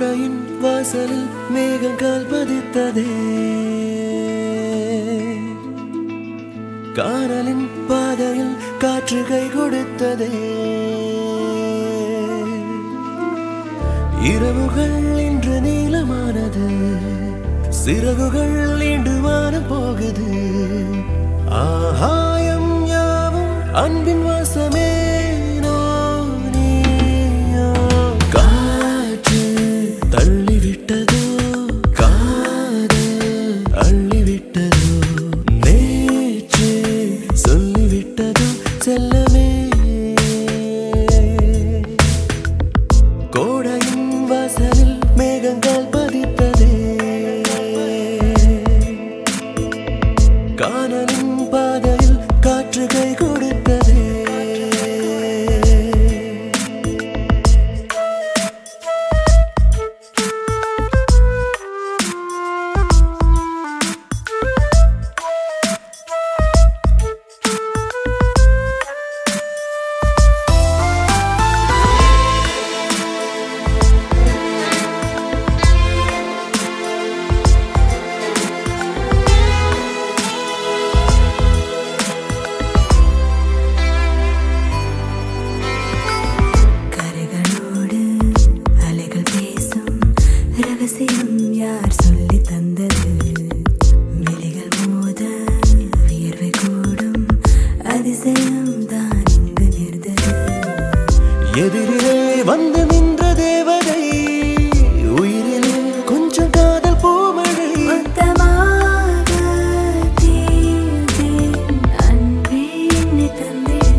கோடையின் வாசலில் மேகங்கள் பதித்ததே கானலின் பாதையில் காற்று கை கொடுத்ததே இரவுகள் இன்று நீளமானது சிறகுகள் நீண்டு வானம் போகுது ஆகாயம் யாவும் அன்பின் வாசமே நீயோ. காற்று தள்ளிவிட்டதோ காதல் அள்ளிவிட்டதோ நேற்று சொல்லிவிட்டதோ செல்லமே கோடையின் வாசலில் மேகங்கள் பதித்ததே கானலின் பாதையில் காற்று கை கொடுத்ததே கரைகளோடு அலைகள் பேசும் ரகசியம் யார் சொல்லி தந்தது விழிகள் மோத வியர்வை கூடும் அதிசயம் தான் இங்கு நேர்ந்தது எதிரிலே வந்து நின்ற தேவதை உயிரிலே கொஞ்சம் காதல் பூமழை மொத்தமாக தீர்த்தேன் அன்பே என்னை தந்திட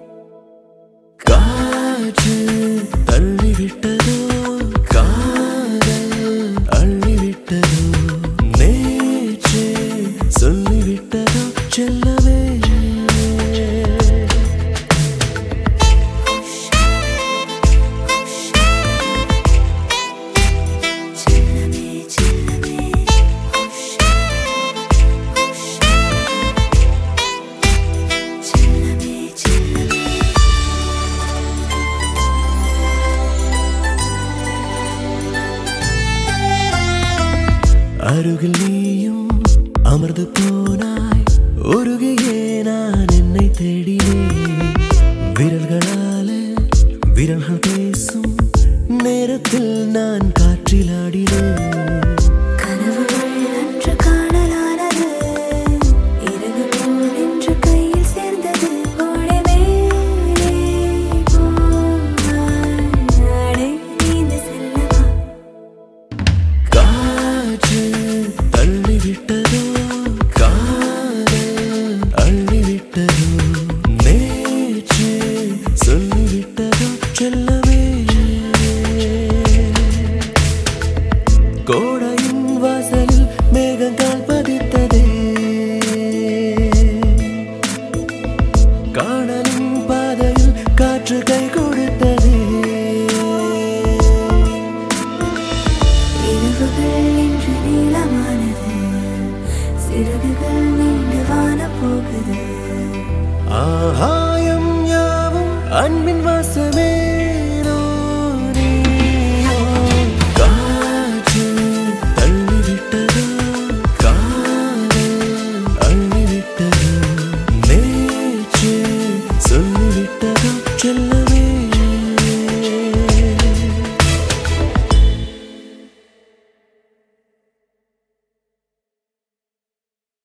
காற்று தள்ளிவிட்டதோ காதல் அள்ளிவிட்டதோ நேற்று சொல்லிவிட்டதோ செல்ல